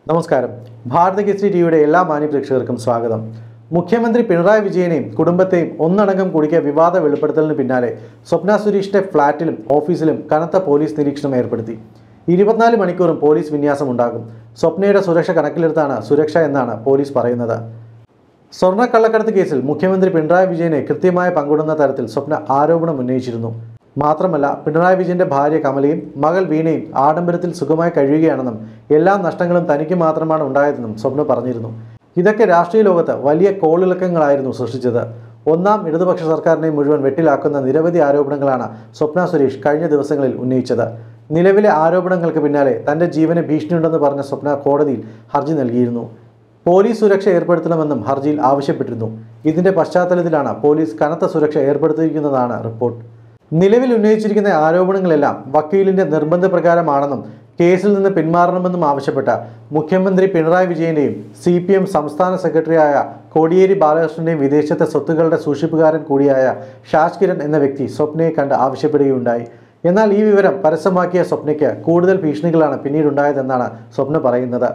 നമസ്കാരം ഭാരത കേസരി ടിവിയുടെ എല്ലാ മാന്യപ്രേക്ഷകർക്കും സ്വാഗതം മുഖ്യമന്ത്രി പിണറായി വിജയനെയും കുടുംബത്തെയും ഒന്നടങ്കം കുടിക്കിയ വിവാദ വെളിപ്പെടുത്തലിന് പിന്നാലെ സ്വപ്ന സുരേഷിന്റെ ഫ്ളാറ്റിലും ഓഫീസിലും കനത്ത പോലീസ് നിരീക്ഷണം ഏർപ്പെടുത്തി ഇരുപത്തിനാല് മണിക്കൂറും പോലീസ് വിന്യാസം ഉണ്ടാകും സ്വപ്നയുടെ സുരക്ഷ കണക്കിലെടുത്താണ് സുരക്ഷ എന്നാണ് പോലീസ് പറയുന്നത് സ്വർണ്ണക്കള്ളക്കടത്ത് കേസിൽ മുഖ്യമന്ത്രി പിണറായി വിജയനെ കൃത്യമായ പങ്കിടുന്ന തരത്തിൽ സ്വപ്ന ആരോപണം ഉന്നയിച്ചിരുന്നു മാത്രമല്ല പിണറായി വിജയന്റെ ഭാര്യ കമലയും മകൾ വീണയും ആഡംബരത്തിൽ സുഖമായി കഴിയുകയാണെന്നും എല്ലാ നഷ്ടങ്ങളും തനിക്ക് മാത്രമാണ് ഉണ്ടായതെന്നും സ്വപ്ന പറഞ്ഞിരുന്നു ഇതൊക്കെ രാഷ്ട്രീയ ലോകത്ത് വലിയ കോളിളക്കങ്ങളായിരുന്നു സൃഷ്ടിച്ചത് ഒന്നാം ഇടതുപക്ഷ സർക്കാരിനെ മുഴുവൻ വെട്ടിലാക്കുന്ന നിരവധി ആരോപണങ്ങളാണ് സ്വപ്ന സുരേഷ് കഴിഞ്ഞ ദിവസങ്ങളിൽ ഉന്നയിച്ചത് നിലവിലെ ആരോപണങ്ങൾക്ക് പിന്നാലെ തന്റെ ജീവന് ഭീഷണിയുണ്ടെന്ന് പറഞ്ഞ സ്വപ്ന കോടതിയിൽ ഹർജി നൽകിയിരുന്നു പോലീസ് സുരക്ഷ ഏർപ്പെടുത്തണമെന്നും ഹർജിയിൽ ആവശ്യപ്പെട്ടിരുന്നു ഇതിന്റെ പശ്ചാത്തലത്തിലാണ് പോലീസ് കനത്ത സുരക്ഷ ഏർപ്പെടുത്തിയിരിക്കുന്നതാണ് റിപ്പോർട്ട് നിലവിൽ ഉന്നയിച്ചിരിക്കുന്ന ആരോപണങ്ങളെല്ലാം വക്കീലിന്റെ നിർബന്ധപ്രകാരമാണെന്നും കേസിൽ നിന്ന് പിന്മാറണമെന്നും ആവശ്യപ്പെട്ട മുഖ്യമന്ത്രി പിണറായി വിജയന്റെയും സി പി എം സംസ്ഥാന സെക്രട്ടറിയായ കോടിയേരി ബാലകൃഷ്ണന്റെയും വിദേശത്തെ സ്വത്തുക്കളുടെ സൂക്ഷിപ്പുകാരൻ കൂടിയായ ഷാജ് കിരൺ എന്ന വ്യക്തി സ്വപ്നയെ കണ്ട് ആവശ്യപ്പെടുകയുണ്ടായി എന്നാൽ ഈ വിവരം പരസ്യമാക്കിയ സ്വപ്നയ്ക്ക് കൂടുതൽ ഭീഷണികളാണ് പിന്നീടുണ്ടായതെന്നാണ് സ്വപ്ന പറയുന്നത്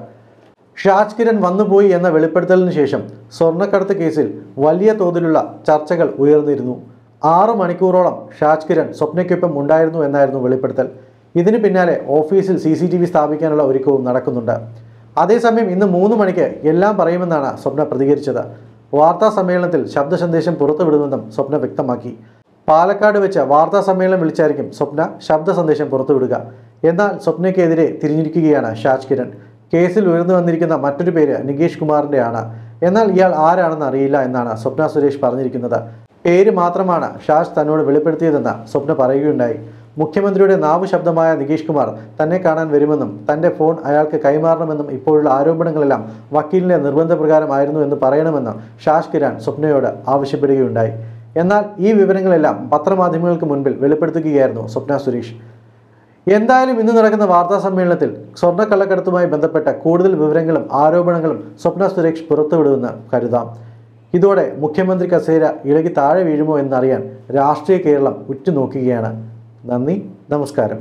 ഷാജ് കിരൺ വന്നുപോയി എന്ന വെളിപ്പെടുത്തലിന് ശേഷം സ്വർണ്ണക്കടത്ത് കേസിൽ വലിയ തോതിലുള്ള ചർച്ചകൾ ഉയർന്നിരുന്നു ആറ് മണിക്കൂറോളം ഷാജ് കിരൺ സ്വപ്നയ്ക്കൊപ്പം ഉണ്ടായിരുന്നു എന്നായിരുന്നു വെളിപ്പെടുത്തൽ ഇതിന് പിന്നാലെ ഓഫീസിൽ സി സി ടി വി സ്ഥാപിക്കാനുള്ള ഒരുക്കവും നടക്കുന്നുണ്ട് അതേസമയം ഇന്ന് മൂന്ന് മണിക്ക് എല്ലാം പറയുമെന്നാണ് സ്വപ്ന പ്രതികരിച്ചത് വാർത്താ സമ്മേളനത്തിൽ ശബ്ദ സന്ദേശം പുറത്തുവിടുമെന്നും സ്വപ്ന വ്യക്തമാക്കി പാലക്കാട് വെച്ച് വാർത്താ സമ്മേളനം വിളിച്ചായിരിക്കും സ്വപ്ന ശബ്ദ സന്ദേശം പുറത്തുവിടുക എന്നാൽ സ്വപ്നയ്ക്കെതിരെ തിരിഞ്ഞിരിക്കുകയാണ് ഷാജ് കിരൺ കേസിൽ ഉയർന്നു വന്നിരിക്കുന്ന മറ്റൊരു പേര് നികേഷ് കുമാറിന്റെ ആണ് എന്നാൽ ഇയാൾ ആരാണെന്ന് അറിയില്ല എന്നാണ് സ്വപ്ന സുരേഷ് പറഞ്ഞിരിക്കുന്നത് പേര് മാത്രമാണ് ഷാജ് തന്നോട് വെളിപ്പെടുത്തിയതെന്ന് സ്വപ്ന പറയുകയുണ്ടായി മുഖ്യമന്ത്രിയുടെ നാവ് ശബ്ദമായ നികേഷ് കുമാർ തന്നെ കാണാൻ വരുമെന്നും തന്റെ ഫോൺ അയാൾക്ക് കൈമാറണമെന്നും ഇപ്പോഴുള്ള ആരോപണങ്ങളെല്ലാം വക്കീലിന്റെ നിർബന്ധപ്രകാരമായിരുന്നു എന്ന് പറയണമെന്ന് ഷാജ് കിരാൻ സ്വപ്നയോട് ആവശ്യപ്പെടുകയുണ്ടായി എന്നാൽ ഈ വിവരങ്ങളെല്ലാം പത്രമാധ്യമങ്ങൾക്ക് മുൻപിൽ വെളിപ്പെടുത്തുകയായിരുന്നു സ്വപ്ന സുരേഷ് എന്തായാലും ഇന്ന് നടക്കുന്ന വാർത്താ സമ്മേളനത്തിൽ സ്വർണ്ണക്കള്ളക്കടത്തുമായി ബന്ധപ്പെട്ട കൂടുതൽ വിവരങ്ങളും ആരോപണങ്ങളും സ്വപ്ന സുരേഷ് പുറത്തുവിടുമെന്ന് കരുതാം ഇതോടെ മുഖ്യമന്ത്രി കസേര ഇളകി താഴെ വീഴുമോ എന്നറിയാൻ രാഷ്ട്രീയ കേരളം ഉറ്റുനോക്കുകയാണ് നന്ദി നമസ്കാരം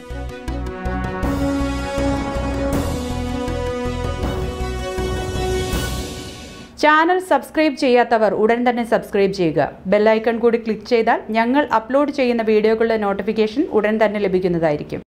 ചാനൽ സബ്സ്ക്രൈബ് ചെയ്യാത്തവർ ഉടൻ തന്നെ സബ്സ്ക്രൈബ് ചെയ്യുക ബെല്ലൈക്കൺ കൂടി ക്ലിക്ക് ചെയ്താൽ ഞങ്ങൾ അപ്ലോഡ് ചെയ്യുന്ന വീഡിയോകളുടെ നോട്ടിഫിക്കേഷൻ ഉടൻ തന്നെ ലഭിക്കുന്നതായിരിക്കും